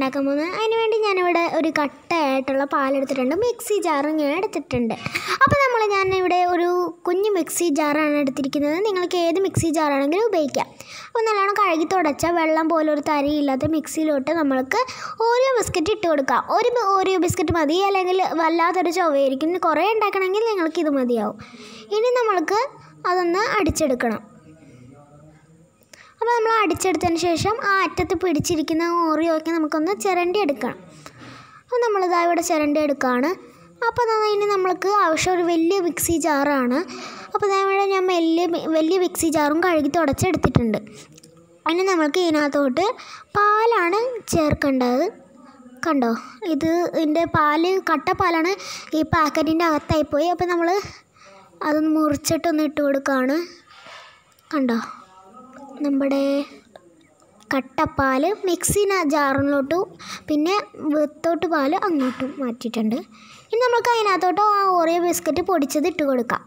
ഉണ്ടാക്കാൻ പോകുന്നത് അതിന് വേണ്ടി ഞാനിവിടെ ഒരു കട്ടയായിട്ടുള്ള പാലെടുത്തിട്ടുണ്ട് മിക്സി ജാറും ഞാൻ എടുത്തിട്ടുണ്ട് അപ്പോൾ നമ്മൾ ഞാനിവിടെ ഒരു കുഞ്ഞ് മിക്സി ജാറാണ് എടുത്തിരിക്കുന്നത് നിങ്ങൾക്ക് ഏത് മിക്സി ജാറാണെങ്കിലും ഉപയോഗിക്കാം അപ്പോൾ നല്ലോണം കഴുകി തുടച്ച വെള്ളം പോലെ ഒരു തരിയില്ലാത്ത മിക്സിയിലോട്ട് നമ്മൾക്ക് ഓരോ ബിസ്ക്കറ്റ് ഇട്ട് കൊടുക്കാം ഒരു ബി- ഓരോ ബിസ്ക്കറ്റ് മതി അല്ലെങ്കിൽ വല്ലാത്തൊരു ചൊവയായിരിക്കും ഇനി കുറേ ഉണ്ടാക്കണമെങ്കിൽ നിങ്ങൾക്ക് ഇത് മതിയാവും ഇനി നമ്മൾക്ക് അതൊന്ന് അടിച്ചെടുക്കണം അപ്പോൾ നമ്മൾ അടിച്ചെടുത്തതിന് ശേഷം ആ അറ്റത്ത് പിടിച്ചിരിക്കുന്ന ഓറിയോ ഒക്കെ നമുക്കൊന്ന് ചിരണ്ടി എടുക്കണം അപ്പോൾ നമ്മളിതാ ഇവിടെ ചിരണ്ടി എടുക്കുകയാണ് അപ്പോൾ ദാ ഇനി നമ്മൾക്ക് ആവശ്യം ഒരു വലിയ മിക്സി ജാറാണ് അപ്പോൾ ദാ ഇവിടെ ഞാൻ വലിയ വലിയ മിക്സി ജാറും കഴുകി തുടച്ചെടുത്തിട്ടുണ്ട് അതിന് നമ്മൾക്ക് ഇതിനകത്തോട്ട് പാലാണ് ചേർക്കേണ്ടത് കണ്ടോ ഇത് ഇതിൻ്റെ പാല് കട്ടപ്പാലാണ് ഈ പാക്കറ്റിൻ്റെ അകത്തായി പോയി അപ്പോൾ നമ്മൾ അതൊന്ന് മുറിച്ചിട്ടൊന്ന് ഇട്ട് കൊടുക്കുകയാണ് കണ്ടോ നമ്മുടെ കട്ടപ്പാൽ മിക്സിന ജാറിലോട്ടും പിന്നെ വിത്തോട്ട് പാൽ അങ്ങോട്ടും മാറ്റിയിട്ടുണ്ട് ഇനി നമുക്ക് അതിനകത്തോട്ട് ആ ഓറിയോ ബിസ്ക്കറ്റ് പൊടിച്ചത് ഇട്ട് കൊടുക്കാം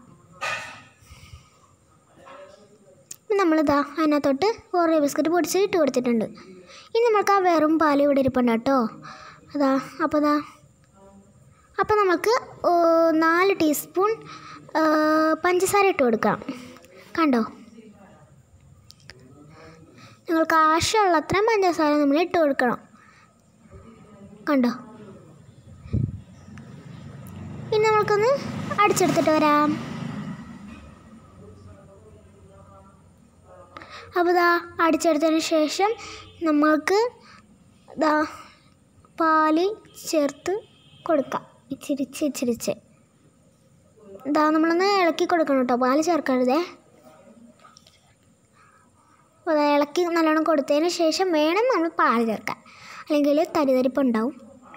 ഇനി നമ്മളിതാ അതിനകത്തോട്ട് ഓറിയോ ബിസ്ക്കറ്റ് പൊടിച്ചത് ഇട്ട് കൊടുത്തിട്ടുണ്ട് ഇനി നമുക്ക് ആ വെറും പാൽ ഇവിടെ ഇരിപ്പുണ്ട് കേട്ടോ അതാ അപ്പോൾ അതാ അപ്പോൾ നമുക്ക് ഓ, നാല് ടീസ്പൂൺ ആ, പഞ്ചസാര ഇട്ട് കൊടുക്കാം കണ്ടോ നിങ്ങൾക്ക് ആവശ്യമുള്ള അത്രയും പഞ്ചസാര നമ്മൾ ഇട്ട് കൊടുക്കണം കണ്ടോ ഇനി നമ്മൾക്കൊന്ന് അടിച്ചെടുത്തിട്ട് വരാം അപ്പോൾ ഇതാ അടിച്ചെടുത്തതിന് ശേഷം നമ്മൾക്ക് ഇതാ പാല് ചേർത്ത് കൊടുക്കാം ഇച്ചിരിച്ച് ഇച്ചിരിച്ച് ഇതാ നമ്മളൊന്ന് ഇളക്കി കൊടുക്കണം കേട്ടോ പാല് ചേർക്കരുതേ അപ്പോൾ അത് ഇളക്കി നല്ലോണം കൊടുത്തതിന് ശേഷം വേണം നമ്മൾ പാൽ ചേർക്കാൻ അല്ലെങ്കിൽ തരിതരിപ്പ് ഉണ്ടാവും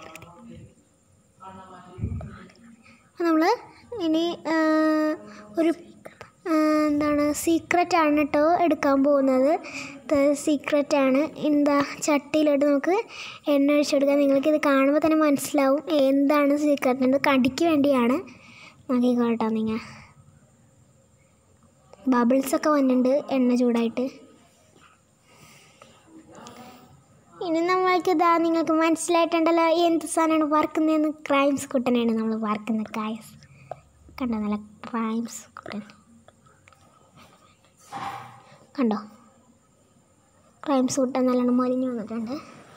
നമ്മൾ ഇനി ആ, ഒരു ആ, എന്താണ് സീക്രറ്റാണ് കേട്ടോ എടുക്കാൻ പോകുന്നത് സീക്രറ്റാണ് എന്താ ചട്ടിയിലോട്ട് നമുക്ക് എണ്ണ ഒഴിച്ചെടുക്കാൻ നിങ്ങൾക്കിത് കാണുമ്പോൾ തന്നെ മനസ്സിലാവും എന്താണ് സീക്രറ്റ് ഇത് കടിക്ക് വേണ്ടിയാണ് നോക്കിക്കോട്ടോ നിങ്ങൾ ബബിൾസൊക്കെ വന്നിട്ടുണ്ട് എണ്ണ ചൂടായിട്ട് ഇനി നമ്മൾക്ക് ഇതാ നിങ്ങൾക്ക് മനസ്സിലായിട്ടുണ്ടല്ലോ എന്ത് സാധനമാണ് വറുക്കുന്നതെന്ന് ക്രൈംസ് കുട്ടനാണ് നമ്മൾ വറുക്കുന്നത് കായസ് കണ്ടോ നല്ല ക്രൈംസ് കുട്ടൻ കണ്ടോ ക്രൈംസ് കുട്ടൻ നല്ലോണം മൊരിഞ്ഞു വന്നിട്ടുണ്ട്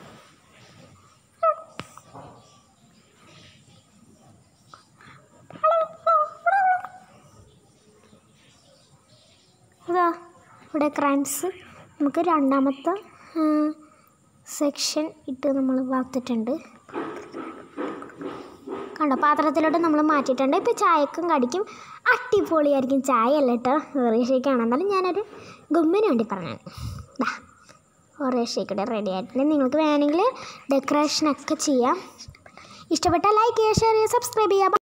ഇതാ ഇവിടെ ക്രൈംസ് നമുക്ക് രണ്ടാമത്തെ സെക്ഷൻ ഇട്ട് നമ്മൾ വറുത്തിട്ടുണ്ട് കണ്ടോ പാത്രത്തിലോട്ട് നമ്മൾ മാറ്റിയിട്ടുണ്ട് ഇപ്പോൾ ചായക്കും കടിക്കും അടിപൊളിയായിരിക്കും ചായ അല്ല കേട്ടോ ഓറിയോ ഷേക്കാണ് എന്നാലും ഞാനൊരു ഗുമ്മിന് വേണ്ടി പറഞ്ഞാണ് ദാ ഓറിയോ ഷേക്കിടെ റെഡി ആയിട്ടുണ്ട് നിങ്ങൾക്ക് വേണമെങ്കിൽ ഡെക്കറേഷനൊക്കെ ചെയ്യാം ഇഷ്ടപ്പെട്ടാൽ ലൈക്ക് ചെയ്യുക ഷെയർ ചെയ്യുക സബ്സ്ക്രൈബ് ചെയ്യുക